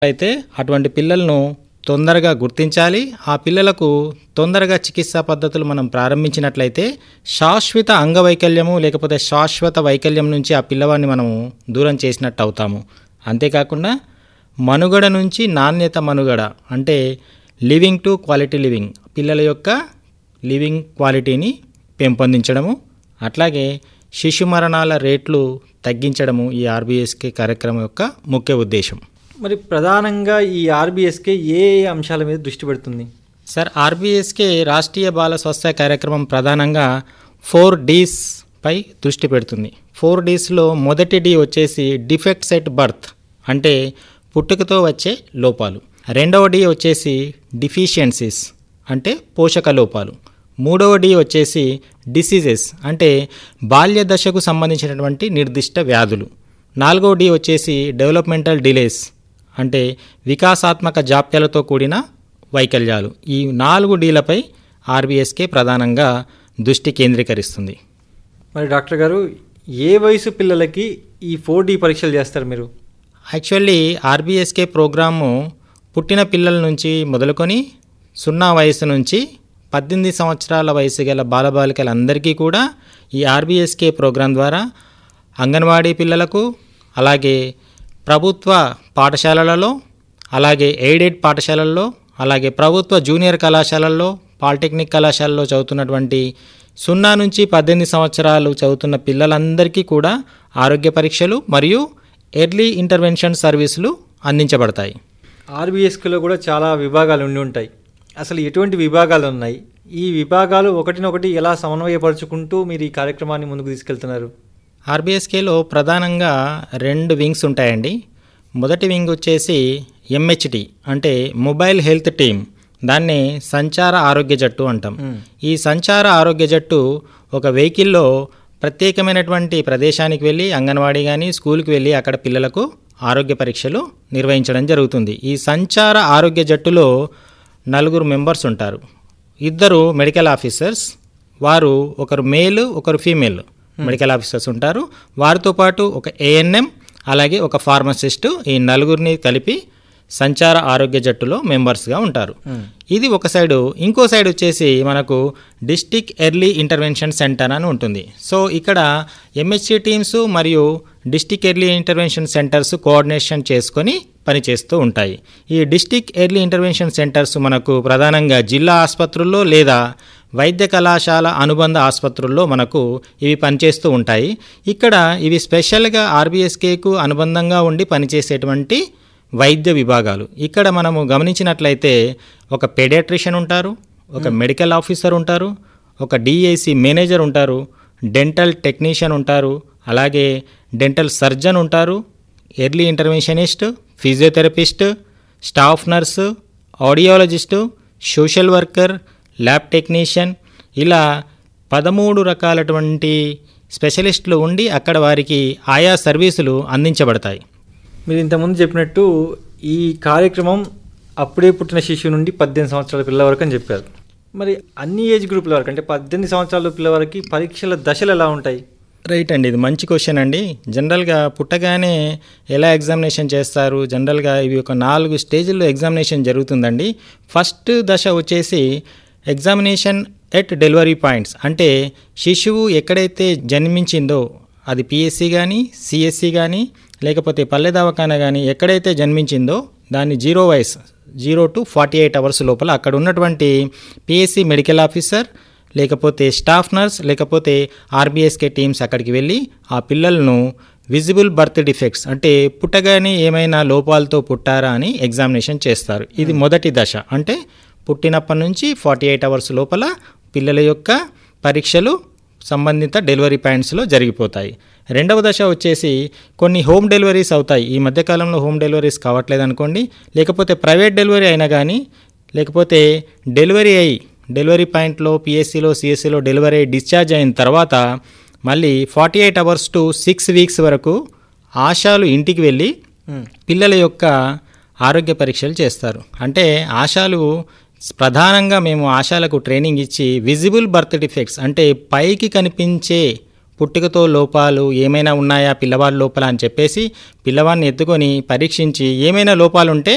అయితే అటువంటి పిల్లలను తొందరగా గుర్తించాలి ఆ పిల్లలకు తొందరగా చికిత్సా పద్ధతులు మనం ప్రారంభించినట్లయితే శాశ్వత అంగవైకల్యము లేకపోతే శాశ్వత వైకల్యం నుంచి ఆ పిల్లవాడిని మనము దూరం చేసినట్టు అవుతాము అంతేకాకుండా మనుగడ నుంచి నాణ్యత మనుగడ అంటే లివింగ్ టు క్వాలిటీ లివింగ్ పిల్లల యొక్క లివింగ్ క్వాలిటీని పెంపొందించడము అట్లాగే శిశు మరణాల రేట్లు తగ్గించడము ఈ ఆర్బీఎస్కే కార్యక్రమం యొక్క ముఖ్య ఉద్దేశం మరి ప్రధానంగా ఈ ఆర్బీఎస్కే ఏ ఏ అంశాల మీద దృష్టి పెడుతుంది సార్ ఆర్బీఎస్కే రాష్ట్రీయ బాల స్వాస్థ్య కార్యక్రమం ప్రధానంగా ఫోర్ డీస్ పై దృష్టి పెడుతుంది ఫోర్ డీస్లో మొదటి డి వచ్చేసి డిఫెక్ట్స్ ఎట్ బర్త్ అంటే పుట్టుకతో వచ్చే లోపాలు రెండవ డి వచ్చేసి డిఫిషియన్సీస్ అంటే పోషక లోపాలు మూడవ డి వచ్చేసి డిసీజెస్ అంటే బాల్య దశకు సంబంధించినటువంటి నిర్దిష్ట వ్యాధులు నాలుగవ డి వచ్చేసి డెవలప్మెంటల్ డిలేస్ అంటే వికాసాత్మక జాప్యాలతో కూడిన వైకల్యాలు ఈ నాలుగు డీలపై ఆర్బీఎస్కే ప్రధానంగా దృష్టి కేంద్రీకరిస్తుంది మరి డాక్టర్ గారు ఏ వయసు పిల్లలకి ఈ ఫోర్ డి పరీక్షలు చేస్తారు మీరు యాక్చువల్లీ ఆర్బీఎస్కే ప్రోగ్రాము పుట్టిన పిల్లల నుంచి మొదలుకొని సున్నా వయసు నుంచి పద్దెనిమిది సంవత్సరాల వయసు గల బాలబాలికలందరికీ కూడా ఈ ఆర్బీఎస్కే ప్రోగ్రాం ద్వారా అంగన్వాడీ పిల్లలకు అలాగే ప్రభుత్వ పాఠశాలలలో అలాగే ఎయిడెడ్ పాఠశాలల్లో అలాగే ప్రభుత్వ జూనియర్ కళాశాలల్లో పాలిటెక్నిక్ కళాశాలలో చదువుతున్నటువంటి సున్నా నుంచి పద్దెనిమిది సంవత్సరాలు చదువుతున్న పిల్లలందరికీ కూడా ఆరోగ్య పరీక్షలు మరియు ఎర్లీ ఇంటర్వెన్షన్ సర్వీసులు అందించబడతాయి ఆర్బీఎస్కేలో కూడా చాలా విభాగాలు ఉండి ఉంటాయి అసలు ఎటువంటి విభాగాలు ఉన్నాయి ఈ విభాగాలు ఒకటినొకటి ఎలా సమన్వయపరుచుకుంటూ మీరు ఈ కార్యక్రమాన్ని ముందుకు తీసుకెళ్తున్నారు ఆర్బీఎస్కేలో ప్రధానంగా రెండు వింగ్స్ ఉంటాయండి మొదటి వింగ్ వచ్చేసి ఎంహెచ్టి అంటే మొబైల్ హెల్త్ టీమ్ దాన్ని సంచార ఆరోగ్య జట్టు అంటాం ఈ సంచార ఆరోగ్య జట్టు ఒక వెహికల్లో ప్రత్యేకమైనటువంటి ప్రదేశానికి వెళ్ళి అంగన్వాడీ కానీ స్కూల్కి వెళ్ళి అక్కడ పిల్లలకు ఆరోగ్య పరీక్షలు నిర్వహించడం జరుగుతుంది ఈ సంచార ఆరోగ్య జట్టులో నలుగురు మెంబర్స్ ఉంటారు ఇద్దరు మెడికల్ ఆఫీసర్స్ వారు ఒకరు మేల్ ఒకరు ఫీమేల్ మెడికల్ ఆఫీసర్స్ ఉంటారు వారితో పాటు ఒక ఏఎన్ఎం అలాగే ఒక ఫార్మసిస్ట్ ఈ నలుగురిని కలిపి సంచార ఆరోగ్య జట్టులో మెంబర్స్గా ఉంటారు ఇది ఒక సైడు ఇంకో సైడ్ వచ్చేసి మనకు డిస్టిక్ ఎర్లీ ఇంటర్వెన్షన్ సెంటర్ అని ఉంటుంది సో ఇక్కడ ఎంహెచ్సి టీమ్స్ మరియు district early intervention centres coordination చేసుకొని పనిచేస్తూ ఉంటాయి ఈ డిస్టిక్ ఎర్లీ ఇంటర్వెన్షన్ సెంటర్స్ మనకు ప్రధానంగా జిల్లా ఆసుపత్రుల్లో లేదా వైద్య కళాశాల అనుబంధ ఆసుపత్రుల్లో మనకు ఇవి పనిచేస్తూ ఉంటాయి ఇక్కడ ఇవి స్పెషల్గా ఆర్బీఎస్కేకు అనుబంధంగా ఉండి పనిచేసేటువంటి వైద్య విభాగాలు ఇక్కడ మనము గమనించినట్లయితే ఒక పెడియాట్రిషియన్ ఉంటారు ఒక మెడికల్ ఆఫీసర్ ఉంటారు ఒక డిఐసి మేనేజర్ ఉంటారు డెంటల్ టెక్నీషియన్ ఉంటారు అలాగే డెంటల్ సర్జన్ ఉంటారు early interventionist physiotherapist staff nurse audiologist social worker lab technician ఇలా పదమూడు రకాలటువంటి స్పెషలిస్టులు ఉండి అక్కడ వారికి ఆయా సర్వీసులు అందించబడతాయి మీరు ఇంతకుముందు చెప్పినట్టు ఈ కార్యక్రమం అప్పుడే పుట్టిన శిశువు నుండి పద్దెనిమిది సంవత్సరాల పిల్లల వరకు అని చెప్పారు మరి అన్ని ఏజ్ గ్రూపుల వరకు అంటే పద్దెనిమిది సంవత్సరాల పిల్లల వరకు పరీక్షల దశలు ఎలా ఉంటాయి రైట్ అండి ఇది మంచి క్వశ్చన్ అండి జనరల్గా పుట్టగానే ఎలా ఎగ్జామినేషన్ చేస్తారు జనరల్గా ఇవి ఒక నాలుగు స్టేజ్ల్లో ఎగ్జామినేషన్ జరుగుతుందండి ఫస్ట్ దశ వచ్చేసి ఎగ్జామినేషన్ ఎట్ డెలివరీ పాయింట్స్ అంటే శిశువు ఎక్కడైతే జన్మించిందో అది పిఎస్సి కానీ సిఎస్సి కానీ లేకపోతే పల్లె దవాఖాన కానీ ఎక్కడైతే జన్మించిందో దాన్ని జీరో వయస్ zero to forty eight hours లోపల అక్కడ ఉన్నటువంటి పిఎస్సి మెడికల్ ఆఫీసర్ లేకపోతే స్టాఫ్ నర్స్ లేకపోతే ఆర్బీఎస్కే టీమ్స్ అక్కడికి వెళ్ళి ఆ పిల్లలను విజిబుల్ బర్త్ డిఫెక్ట్స్ అంటే పుట్టగానే ఏమైనా లోపాలతో పుట్టారా అని ఎగ్జామినేషన్ చేస్తారు ఇది మొదటి దశ అంటే పుట్టినప్పటి నుంచి ఫార్టీ ఎయిట్ అవర్స్ లోపల పిల్లల యొక్క పరీక్షలు సంబంధిత డెలివరీ పాయింట్స్లో జరిగిపోతాయి రెండవ దశ వచ్చేసి కొన్ని హోమ్ డెలివరీస్ అవుతాయి ఈ మధ్యకాలంలో హోమ్ డెలివరీస్ కావట్లేదు అనుకోండి లేకపోతే ప్రైవేట్ డెలివరీ అయినా కానీ లేకపోతే డెలివరీ అయ్యి డెలివరీ పాయింట్లో పిఎస్సిలో సిఎస్సిలో డెలివరీ అయ్యి డిశ్చార్జ్ అయిన తర్వాత మళ్ళీ forty eight hours to six weeks వరకు ఆశాలు ఇంటికి వెళ్ళి పిల్లల యొక్క ఆరోగ్య పరీక్షలు చేస్తారు అంటే ఆశాలు ప్రధానంగా మేము ఆశాలకు ట్రైనింగ్ ఇచ్చి విజిబుల్ బర్త్ డిఫెక్ట్స్ అంటే పైకి కనిపించే పుట్టుకతో లోపాలు ఏమైనా ఉన్నాయా పిల్లవాడి లోపల అని చెప్పేసి పిల్లవాడిని ఎత్తుకొని పరీక్షించి ఏమైనా లోపాలు ఉంటే